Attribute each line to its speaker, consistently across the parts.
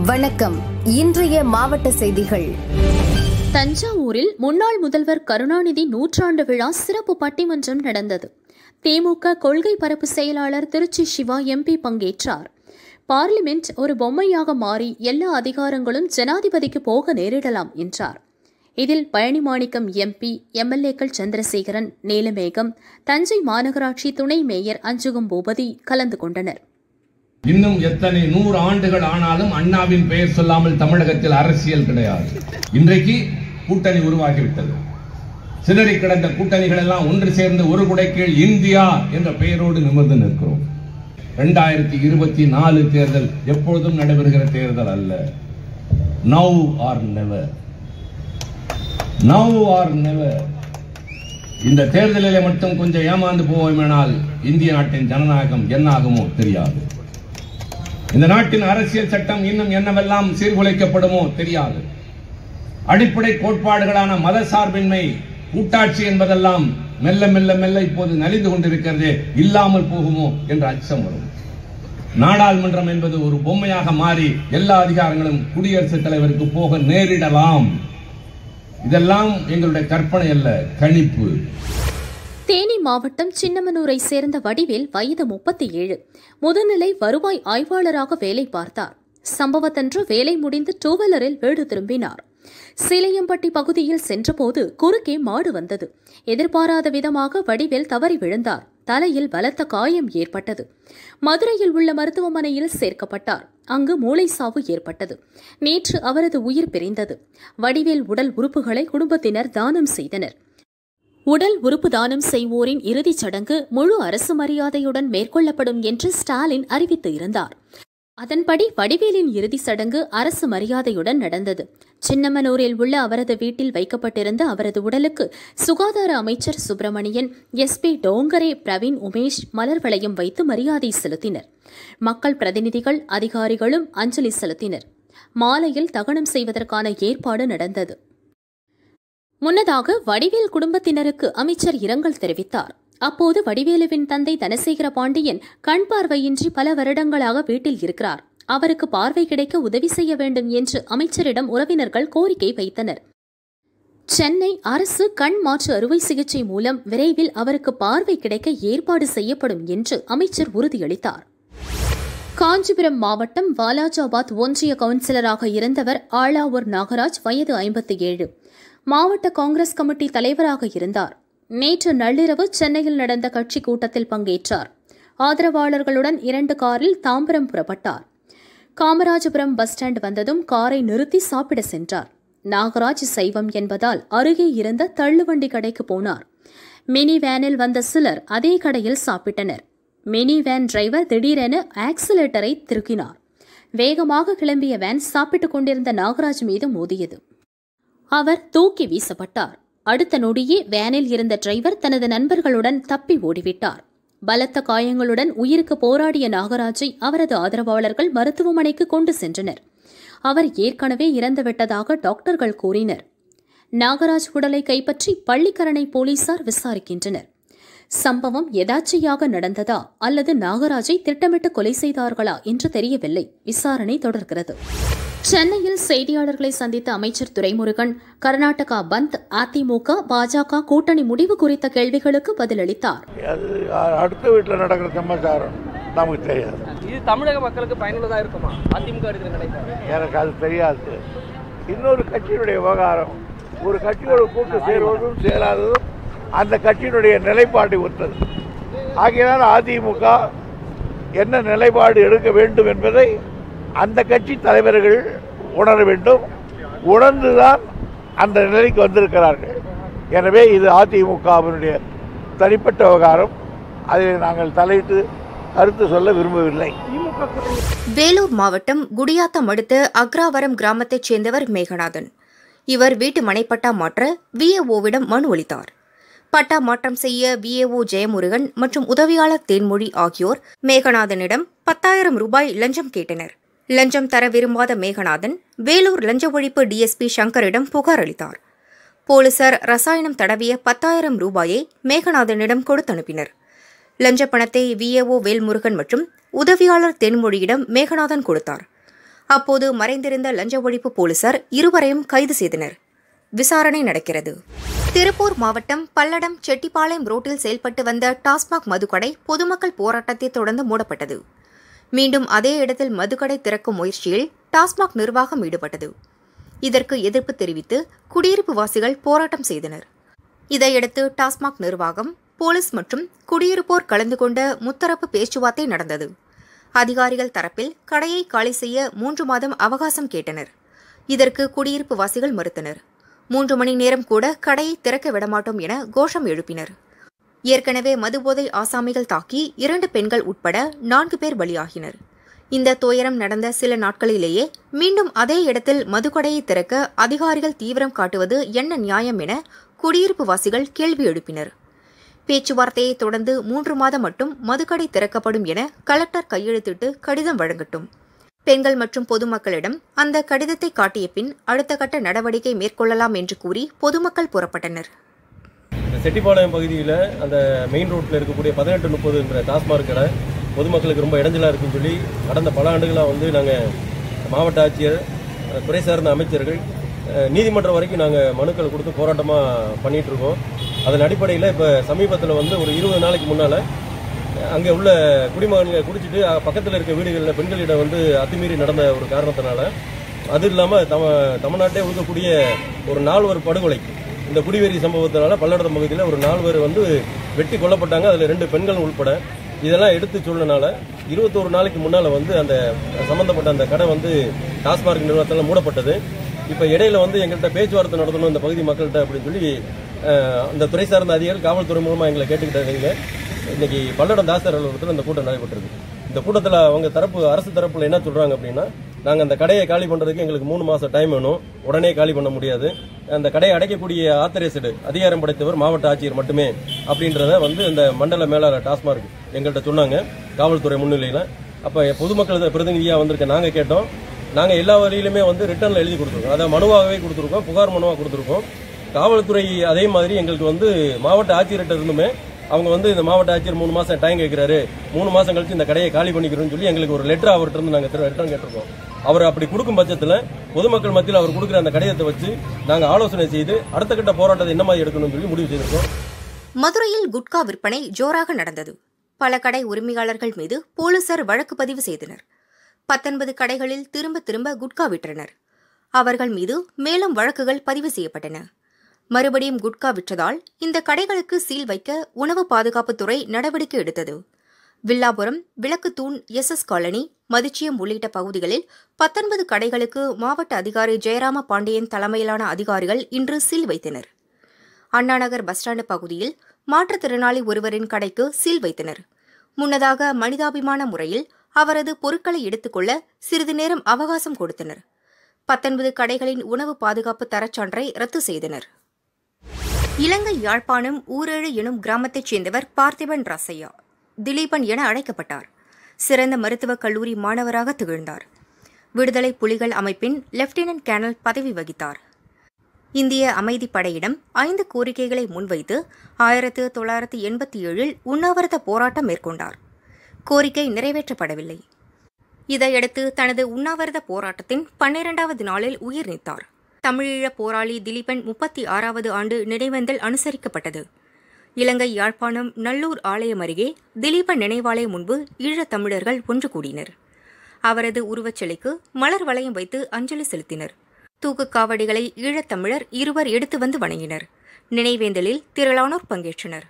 Speaker 1: வணக்கம் இன்றைய மாவட்ட செய்திகள்
Speaker 2: தஞ்சாவூரில் முன்னாள் முதல்வர் கருணாநிதி நூற்றாண்டு விழா சிறப்பு பட்டிமன்றம் நடந்தது திமுக கொள்கை பரப்பு செயலாளர் திருச்சி சிவா எம்பி பங்கேற்றார் பார்லிமெண்ட் ஒரு பொம்மையாக மாறி எல்லா அதிகாரங்களும் ஜனாதிபதிக்கு போக நேரிடலாம் என்றார் இதில் பழனிமாணிக்கம் எம்பி எம்எல்ஏக்கள் சந்திரசேகரன் நீலமேகம் தஞ்சை மாநகராட்சி துணை மேயர் அஞ்சுகம் பூபதி கலந்து கொண்டனர்
Speaker 3: இன்னும் எத்தனை நூறு ஆண்டுகள் ஆனாலும் அண்ணாவின் பெயர் சொல்லாமல் தமிழகத்தில் அரசியல் கிடையாது இன்றைக்கு கூட்டணி உருவாகிவிட்டது சிதறி கிடந்த கூட்டணிகள் எல்லாம் ஒன்று சேர்ந்து ஒரு குடைக்கீழ் இந்தியா என்ற பெயரோடு நிமிர்ந்து நிற்கிறோம் இரண்டாயிரத்தி இருபத்தி நாலு தேர்தல் எப்பொழுதும் நடைபெறுகிற தேர்தல் அல்ல now or never now or never இந்த தேர்தலிலே மட்டும் கொஞ்சம் ஏமாந்து போவோமேனால் இந்திய நாட்டின் ஜனநாயகம் என்ன ஆகுமோ தெரியாது இந்த நாட்டின் அரசியல் சட்டம் இன்னும் என்னவெல்லாம் சீர்குலைக்கப்படுமோ தெரியாது அடிப்படை கோட்பாடுகளான மத சார்பின்மை கூட்டாட்சி என்பதெல்லாம் மெல்ல மெல்ல மெல்ல இப்போது நலிந்து கொண்டிருக்கிறதே இல்லாமல் போகுமோ என்ற அச்சம் வரும் நாடாளுமன்றம் என்பது ஒரு பொம்மையாக மாறி எல்லா அதிகாரங்களும் குடியரசுத் தலைவருக்கு போக நேரிடலாம் இதெல்லாம் எங்களுடைய கற்பனை அல்ல கணிப்பு
Speaker 2: தேனி மாவட்டம் சின்னமனூரை சேர்ந்த வடிவேல் வயது முப்பத்தி ஏழு முதுநிலை வருவாய் ஆய்வாளராக வேலை பார்த்தார் சம்பவத்தன்று வேலை முடிந்து டூவீலரில் வீடு திரும்பினார் சிலையம்பட்டி பகுதியில் சென்றபோது குறுக்கே மாடு வந்தது எதிர்பாராத விதமாக வடிவேல் தவறி விழுந்தார் தலையில் பலத்த காயம் ஏற்பட்டது மதுரையில் உள்ள மருத்துவமனையில் சேர்க்கப்பட்டார் அங்கு மூளைசாவு ஏற்பட்டது நேற்று அவரது உயிர் பிரிந்தது வடிவேல் உடல் உறுப்புகளை குடும்பத்தினர் தானம் செய்தனர் உடல் உறுப்பு தானம் செய்வோரின் இறுதிச் சடங்கு முழு அரசு மரியாதையுடன் மேற்கொள்ளப்படும் என்று ஸ்டாலின் அறிவித்து இருந்தார் அதன்படி வடிவேலின் இறுதிச் சடங்கு அரசு மரியாதையுடன் நடந்தது சின்னமனூரில் உள்ள அவரது வீட்டில் வைக்கப்பட்டிருந்த அவரது உடலுக்கு சுகாதார அமைச்சர் சுப்பிரமணியன் எஸ்பி டோங்கரே பிரவீன் உமேஷ் மலர் வளையம் வைத்து மரியாதை செலுத்தினர் மக்கள் பிரதிநிதிகள் அதிகாரிகளும் அஞ்சலி செலுத்தினர் மாலையில் தகனம் செய்வதற்கான ஏற்பாடு நடந்தது முன்னதாக வடிவேல் குடும்பத்தினருக்கு அமைச்சர் இரங்கல் தெரிவித்தார் அப்போது வடிவேலுவின் தந்தை தனசேகர பாண்டியன் கண் பார்வையின்றி பல வருடங்களாக வீட்டில் இருக்கிறார் அவருக்கு பார்வை கிடைக்க உதவி செய்ய வேண்டும் என்று அமைச்சரிடம் உறவினர்கள் கோரிக்கை வைத்தனர் சென்னை அரசு கண் மாற்று அறுவை சிகிச்சை மூலம் விரைவில் அவருக்கு பார்வை கிடைக்க ஏற்பாடு செய்யப்படும் என்று அமைச்சர் உறுதியளித்தார் காஞ்சிபுரம் மாவட்டம் வாலாஜாபாத் ஒன்றிய கவுன்சிலராக இருந்தவர் ஆளாவூர் நாகராஜ் வயது ஐம்பத்தி ஏழு மாவட்ட காங்கிரஸ் கமிட்டி தலைவராக இருந்தார் நேற்று நள்ளிரவு சென்னையில் நடந்த கட்சி கூட்டத்தில் பங்கேற்றார் ஆதரவாளர்களுடன் இரண்டு காரில் தாம்பரம் புறப்பட்டார் காமராஜபுரம் பஸ் ஸ்டாண்ட் வந்ததும் காரை நிறுத்தி சாப்பிட சென்றார் நாகராஜ் சைவம் என்பதால் அருகே இருந்த தள்ளுவண்டி கடைக்கு போனார் மினி வேனில் வந்த சிலர் அதே கடையில் சாப்பிட்டனர் மினி வேன் டிரைவர் திடீரென ஆக்சிலேட்டரை திருக்கினார் வேகமாக கிளம்பிய வேன் சாப்பிட்டுக் கொண்டிருந்த நாகராஜ் மீது மோதியது அவர் தூக்கி வீசப்பட்டார் அடுத்த நொடியே வேனில் இருந்த டிரைவர் தனது நண்பர்களுடன் தப்பி ஓடிவிட்டார் பலத்த காயங்களுடன் உயிருக்கு போராடிய நாகராஜை அவரது ஆதரவாளர்கள் மருத்துவமனைக்கு கொண்டு சென்றனர் அவர் ஏற்கனவே இறந்துவிட்டதாக டாக்டர்கள் கூறினர் நாகராஜ் உடலை கைப்பற்றி பள்ளிக்கரணை போலீசார் விசாரிக்கின்றனர் சம்பவம் எதாச்சியாக நடந்ததா அல்லது நாகராஜை திட்டமிட்டு கொலை செய்தார்களா என்று தெரியவில்லை விசாரணை தொடர்கிறது சென்னையில் செய்தியாளர்களை சந்தித்த அமைச்சர் துரைமுருகன் கர்நாடகா பந்த் அதிமுக பாஜக கூட்டணி முடிவு குறித்த கேள்விகளுக்கு பதிலளித்தார்
Speaker 4: அது அ- அடுத்த வீட்டில் நடக்கிற சமாச்சாரம் நமக்கு தெரியாது
Speaker 5: இது தமிழக மக்களுக்கு பயனுள்ளதா இருக்குமா அதிமுக எடுக்கிற நிலைப்பாடு
Speaker 4: எனக்கு அது தெரியாது இன்னொரு கட்சியினுடைய விவகாரம் ஒரு கட்சியோட கூட்டு சேருவதும் சேராததும் அந்த கட்சியினுடைய நிலைப்பாட்டை ஒத்தது ஆகையினால் அதிமுக என்ன நிலைப்பாடு எடுக்க வேண்டும் என்பதை அந்த கட்சி தலைவர்கள் உணர வேண்டும் உணர்ந்துதான் அந்த நிலைக்கு வந்திருக்கிறார்கள் எனவே இது அதிமுகவினுடைய தனிப்பட்ட விவகாரம் அதில் நாங்கள் தலையிட்டு கருத்து சொல்ல விரும்பவில்லை
Speaker 6: வேலூர் மாவட்டம் குடியாத்தம் அடுத்த அக்ராவரம் கிராமத்தைச் சேர்ந்தவர் மேகநாதன் இவர் வீட்டு மனைப்பட்டா மாற்ற விஏஓவிடம் மனு அளித்தார் பட்டா மாற்றம் செய்ய விஏஓ ஜெயமுருகன் மற்றும் உதவியாளர் தேன்மொழி ஆகியோர் மேகநாதனிடம் பத்தாயிரம் ரூபாய் லஞ்சம் கேட்டனர் லஞ்சம் தர விரும்பாத மேகநாதன் வேலூர் லஞ்ச ஒழிப்பு டிஎஸ்பி சங்கரிடம் புகார் அளித்தார் போலீசார் ரசாயனம் தடவிய பத்தாயிரம் ரூபாயை மேகநாதனிடம் கொடுத்தனுப்பினர் லஞ்ச பணத்தை விஏஓ வேல்முருகன் மற்றும் உதவியாளர் தென்மொழியிடம் மேகநாதன் கொடுத்தார் அப்போது மறைந்திருந்த லஞ்ச ஒழிப்பு போலீசார் இருவரையும் கைது செய்தனர் விசாரணை நடக்கிறது திருப்பூர் மாவட்டம் பல்லடம் செட்டிப்பாளையம் ரோட்டில் செயல்பட்டு வந்த டாஸ்மாக் மதுக்கடை பொதுமக்கள் போராட்டத்தை தொடர்ந்து மூடப்பட்டது மீண்டும் அதே இடத்தில் மதுக்கடை திறக்கும் முயற்சியில் டாஸ்மாக் நிர்வாகம் ஈடுபட்டது இதற்கு எதிர்ப்பு தெரிவித்து குடியிருப்பு வாசிகள் போராட்டம் செய்தனர் இதையடுத்து டாஸ்மாக் நிர்வாகம் போலீஸ் மற்றும் குடியிருப்போர் கலந்து கொண்ட முத்தரப்பு பேச்சுவார்த்தை நடந்தது அதிகாரிகள் தரப்பில் கடையை காலி செய்ய மூன்று மாதம் அவகாசம் கேட்டனர் இதற்கு குடியிருப்பு வாசிகள் மறுத்தனர் மூன்று மணி நேரம் கூட கடையை திறக்க விடமாட்டோம் என கோஷம் எழுப்பினர் ஏற்கனவே மதுபோதை ஆசாமிகள் தாக்கி இரண்டு பெண்கள் உட்பட நான்கு பேர் பலியாகினர் இந்த துயரம் நடந்த சில நாட்களிலேயே மீண்டும் அதே இடத்தில் மதுக்கடையை திறக்க அதிகாரிகள் தீவிரம் காட்டுவது என்ன நியாயம் என குடியிருப்பு வாசிகள் கேள்வி எழுப்பினர் பேச்சுவார்த்தையை தொடர்ந்து மூன்று மாதம் மட்டும் மதுக்கடை திறக்கப்படும் என கலெக்டர் கையெழுத்திட்டு கடிதம் வழங்கட்டும் பெண்கள் மற்றும் பொதுமக்களிடம் அந்த கடிதத்தை காட்டிய பின் அடுத்த கட்ட நடவடிக்கை மேற்கொள்ளலாம் என்று கூறி பொதுமக்கள் புறப்பட்டனர்
Speaker 7: இந்த செட்டிப்பாளையம் பகுதியில் அந்த மெயின் ரோட்டில் இருக்கக்கூடிய பதினெட்டு முப்பது என்ற டாஸ்மாக் கடை பொதுமக்களுக்கு ரொம்ப இடைஞ்சலாக இருக்குன்னு சொல்லி கடந்த பல ஆண்டுகளாக வந்து நாங்கள் மாவட்ட ஆட்சியர் அஹ், துறை சார்ந்த அமைச்சர்கள் அஹ், நீதிமன்றம் வரைக்கும் நாங்கள் மனுக்கள் கொடுத்து போராட்டமாக பண்ணிட்டு இருக்கோம் அதன் அடிப்படையில் இப்போ சமீபத்தில் வந்து ஒரு இருபது நாளைக்கு முன்னால் அங்கே உள்ள குடிமகன்களை குடிச்சிட்டு அஹ், பக்கத்தில் இருக்க வீடுகளில் பெண்களிடம் வந்து அத்துமீறி நடந்த ஒரு காரணத்தினால அது இல்லாமல் தம தமிழ்நாட்டே ஒதுக்கக்கூடிய ஒரு நால்வர் படுகொலை இந்த குடிவெறி சம்பவத்தினால பல்லடம் பகுதியில் ஒரு நால்வர் வந்து வெட்டி கொல்லப்பட்டாங்க அதில் ரெண்டு பெண்கள் உள்பட இதெல்லாம் எடுத்து சொன்னனால இருபத்தோரு நாளைக்கு முன்னால் வந்து அந்த சம்மந்தப்பட்ட அந்த கடை வந்து டாஸ்மார்க் நிறுவனத்தால் மூடப்பட்டது இப்போ இடையில வந்து எங்கள்கிட்ட பேச்சுவார்த்தை நடத்தணும் இந்த பகுதி மக்கள்கிட்ட அப்படின்னு சொல்லி அஹ், அந்த துறை சார்ந்த அதிகாரிகள் காவல்துறை மூலமாக எங்களை கேட்டுக்கிட்டாங்க இன்னைக்கு பல்லடம் தாசர் அலுவலகத்தில் இந்த கூட்டம் நடைபெற்றிருக்கு இந்த கூட்டத்தில் அவங்க தரப்பு அரசு தரப்புல என்ன சொல்றாங்க அப்படின்னா நாங்கள் அந்த கடையை காலி பண்ணுறதுக்கு எங்களுக்கு மூணு மாதம் டைம் வேணும் உடனே காலி பண்ண முடியாது அந்த கடையை அடைக்கக்கூடிய ஆத்தரைசடு அதிகாரம் படைத்தவர் மாவட்ட ஆட்சியர் மட்டுமே அப்படின்றத வந்து இந்த மண்டல மேலாளர் டாஸ்மார்க் எங்கள்கிட்ட சொன்னாங்க காவல்துறை முன்னிலையில் அப்போ பொதுமக்கள் பிரதிநிதியாக வந்திருக்க நாங்கள் கேட்டோம் நாங்கள் எல்லா வழியிலுமே வந்து ரிட்டர்னில் எழுதி கொடுத்துருக்கோம் அதை மனுவாகவே கொடுத்துருக்கோம் புகார் மனுவாக கொடுத்துருக்கோம் காவல்துறை அதே மாதிரி எங்களுக்கு வந்து மாவட்ட ஆட்சியர்கிட்ட இருந்துமே அவங்க வந்து இந்த மாவட்ட ஆட்சியர் மூணு மாசம் டைம் கேட்கிறாரு மூணு மாசம் கழிச்சு இந்த கடையை காலி பண்ணிக்கிறோம்னு சொல்லி எங்களுக்கு ஒரு லெட்டர் அவர்கிட்ட இருந்து நாங்கள் ரிட்டர்ன் கேட்டிருக்கோம் அவர் அப்படி கொடுக்கும் பட்சத்தில் பொதுமக்கள் மத்தியில் அவர் கொடுக்குற அந்த கடிதத்தை வச்சு நாங்கள் ஆலோசனை செய்து அடுத்த கட்ட போராட்டத்தை என்ன மாதிரி எடுக்கணும்னு சொல்லி முடிவு செய்திருக்கோம்
Speaker 6: மதுரையில் குட்கா விற்பனை ஜோராக நடந்தது பல கடை உரிமையாளர்கள் மீது போலீசார் வழக்கு பதிவு செய்தனர் பத்தொன்பது கடைகளில் திரும்ப திரும்ப குட்கா விற்றனர் அவர்கள் மீது மேலும் வழக்குகள் பதிவு செய்யப்பட்டன மறுபடியும் குட்கா விற்றதால் இந்த கடைகளுக்கு சீல் வைக்க உணவு பாதுகாப்புத்துறை நடவடிக்கை எடுத்தது Villapuram Vilakkuthoon S S colony Mathichiyam உள்ளிட்ட பகுதிகளில் பத்தொன்பது கடைகளுக்கு மாவட்ட அதிகாரி ஜெயராம பாண்டியன் தலைமையிலான அதிகாரிகள் இன்று சீல் வைத்தனர் அண்ணாநகர் பஸ் ஸ்டாண்டு பகுதியில் மாற்றுத்திறனாளி ஒருவரின் கடைக்கு சீல் வைத்தனர் முன்னதாக மனிதாபிமான முறையில் அவரது பொருட்களை எடுத்துக்கொள்ள சிறிது நேரம் அவகாசம் கொடுத்தனர் பத்தொன்பது கடைகளின் உணவு பாதுகாப்பு தரச்சான்றை ரத்து செய்தனர் இலங்கை யாழ்ப்பாணம் ஊரேழு எனும் கிராமத்தைச் சேர்ந்தவர் பார்த்திபன் ராசையா திலீபன் என அழைக்கப்பட்டார் சிறந்த மருத்துவக் கல்லூரி மாணவராக திகழ்ந்தார் விடுதலை புலிகள் அமைப்பின் லெப்டினன்ட் கேர்னல் பதவி வகித்தார் இந்திய அமைதிப் படையிடம் ஐந்து கோரிக்கைகளை முன்வைத்து ஆயிரத்து தொள்ளாயிரத்து எண்பத்தி ஏழில் உண்ணாவிரத போராட்டம் மேற்கொண்டார் கோரிக்கை நிறைவேற்றப்படவில்லை இதையடுத்து தனது உண்ணாவிரத போராட்டத்தின் பன்னிரண்டாவது நாளில் உயிர் நீத்தார் தமிழீழ போராளி திலீபன் முப்பத்தி ஆறாவது ஆண்டு நினைவேந்தல் அனுசரிக்கப்பட்டது இலங்கை யாழ்ப்பாணம் நல்லூர் ஆலயம் அருகே திலீபன் நினைவாலயம் முன்பு ஈழத் தமிழர்கள் ஒன்று கூடினர் அவரது உருவச்சிலைக்கு மலர் வளையம் வைத்து அஞ்சலி செலுத்தினர் தூக்குக் காவடிகளை ஈழத்தமிழர் இருவர் எடுத்து வந்து வணங்கினர் நினைவேந்தலில் திரளானோர் பங்கேற்றனர்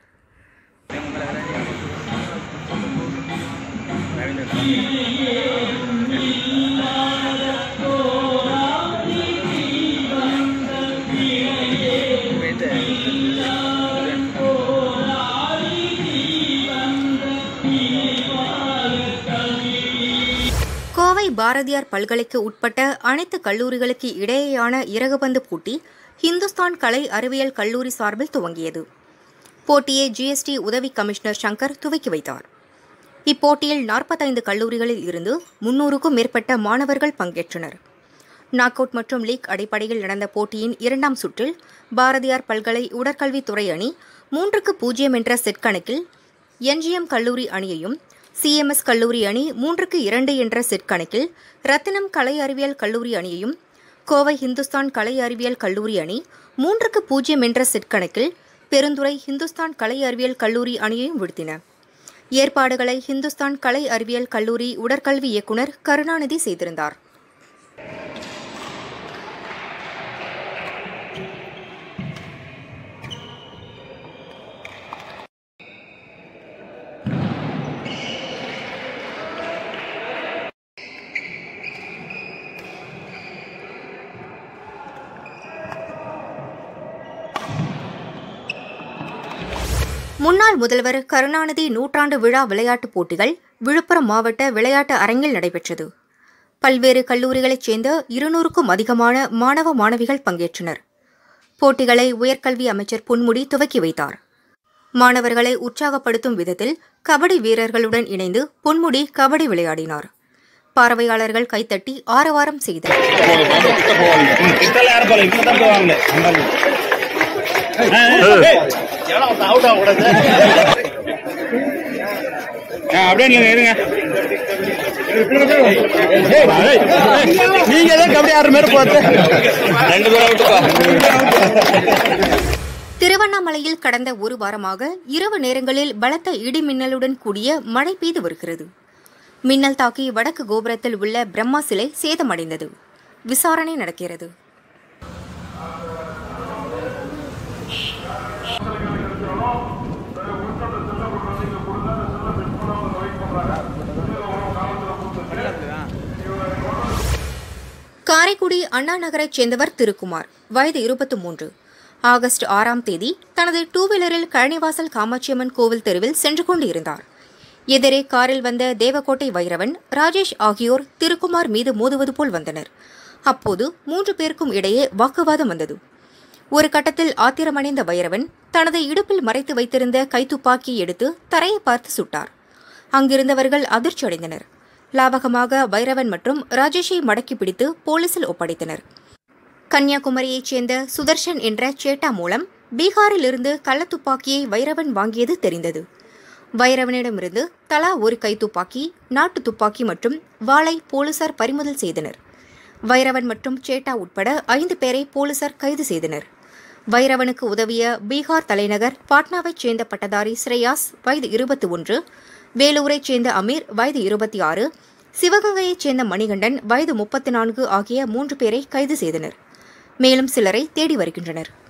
Speaker 6: கோவை பாரதியார் பல்கலைக்கு உட்பட்ட அனைத்து கல்லூரிகளுக்கு இடையேயான இறகுபந்து போட்டி ஹிந்துஸ்தான் கலை அறிவியல் கல்லூரி சார்பில் துவங்கியது போட்டியை ஜிஎஸ்டி உதவி கமிஷனர் சங்கர் துவக்கி வைத்தார் இப்போட்டியில் நாற்பத்தைந்து கல்லூரிகளில் இருந்து முன்னூறுக்கும் மேற்பட்ட மாணவர்கள் பங்கேற்றனர் நாக் அவுட் மற்றும் லீக் அடிப்படையில் நடந்த போட்டியின் இரண்டாம் சுற்றில் பாரதியார் பல்கலை உடற்கல்வித்துறை அணி மூன்றுக்கு பூஜ்ஜியம் என்ற செட் கணக்கில் என்ஜிஎம் கல்லூரி அணியையும் சிஎம்எஸ் கல்லூரி அணி மூன்றுக்கு இரண்டு என்ற செட் கணக்கில் ரத்தினம் கலை அறிவியல் கல்லூரி அணியையும் கோவை இந்துஸ்தான் கலை அறிவியல் கல்லூரி அணி மூன்றுக்கு பூஜ்ஜியம் என்ற செட் கணக்கில் பெருந்துறை இந்துஸ்தான் கலை அறிவியல் கல்லூரி அணியையும் வீழ்த்தின ஏற்பாடுகளை இந்துஸ்தான் கலை அறிவியல் கல்லூரி உடற்கல்வி இயக்குநர் கருணாநிதி செய்திருந்தார் முன்னாள் முதல்வர் கருணாநிதி நூற்றாண்டு விழா விளையாட்டுப் போட்டிகள் விழுப்புரம் மாவட்ட விளையாட்டு அரங்கில் நடைபெற்றது பல்வேறு கல்லூரிகளைச் சேர்ந்த இருநூறுக்கும் அதிகமான மாணவ மாணவிகள் பங்கேற்றனர் போட்டிகளை உயர்கல்வி அமைச்சர் பொன்முடி துவக்கி வைத்தார் மாணவர்களை உற்சாகப்படுத்தும் விதத்தில் கபடி வீரர்களுடன் இணைந்து பொன்முடி கபடி விளையாடினார் பார்வையாளர்கள் கைத்தட்டி ஆரவாரம் செய்தனர்
Speaker 8: அப்படியே இல்லைங்க இருங்க நீங்க தான் கபடி ஆடுற மாதிரி பார்த்து ரெண்டு பேரும் விட்டுப்பா
Speaker 6: திருவண்ணாமலையில் கடந்த ஒரு வாரமாக இரவு நேரங்களில் பலத்த இடி மின்னலுடன் கூடிய மழை பெய்து வருகிறது மின்னல் தாக்கி வடக்கு கோபுரத்தில் உள்ள பிரம்மா சிலை சேதமடைந்தது விசாரணை நடக்கிறது காரைக்குடி அண்ணா நகரைச் சேர்ந்தவர் திருக்குமார் வயது இருபத்தி மூன்று ஆகஸ்ட் ஆறாம் தேதி தனது டூ வீலரில் கழனிவாசல் காமாட்சியம்மன் கோவில் தெருவில் சென்று கொண்டு இருந்தார் எதிரே காரில் வந்த தேவக்கோட்டை வைரவன் ராஜேஷ் ஆகியோர் திருக்குமார் மீது மோதுவது போல் வந்தனர் அப்போது மூன்று பேருக்கும் இடையே வாக்குவாதம் வந்தது ஒரு கட்டத்தில் ஆத்திரமடைந்த வைரவன் தனது இடுப்பில் மறைத்து வைத்திருந்த கைத்துப்பாக்கியை எடுத்து தரையை பார்த்து சுட்டார் அங்கிருந்தவர்கள் அதிர்ச்சியடைந்தனர் லாபகமாக வைரவன் மற்றும் ராஜேஷை மடக்கி பிடித்து போலீசில் ஒப்படைத்தனர் கன்னியாகுமரியைச் சேர்ந்த சுதர்ஷன் என்ற சேட்டா மூலம் பீகாரிலிருந்து கள்ளத்துப்பாக்கியை வைரவன் வாங்கியது தெரிந்தது வைரவனிடமிருந்து தலா ஒரு கைத்துப்பாக்கி நாட்டு துப்பாக்கி மற்றும் வாளை போலீசார் பறிமுதல் செய்தனர் வைரவன் மற்றும் சேட்டா உட்பட ஐந்து பேரை போலீசார் கைது செய்தனர் வைரவனுக்கு உதவிய பீகார் தலைநகர் பாட்னாவைச் சேர்ந்த பட்டதாரி ஸ்ரேயாஸ் வயது இருபத்தி ஒன்று வேலூரைச் சேர்ந்த அமீர் வயது இருபத்தி ஆறு சிவகங்கையைச் சேர்ந்த மணிகண்டன் வயது முப்பத்தி நான்கு ஆகிய மூன்று பேரை கைது செய்தனர் மேலும் சிலரை தேடி வருகின்றனர்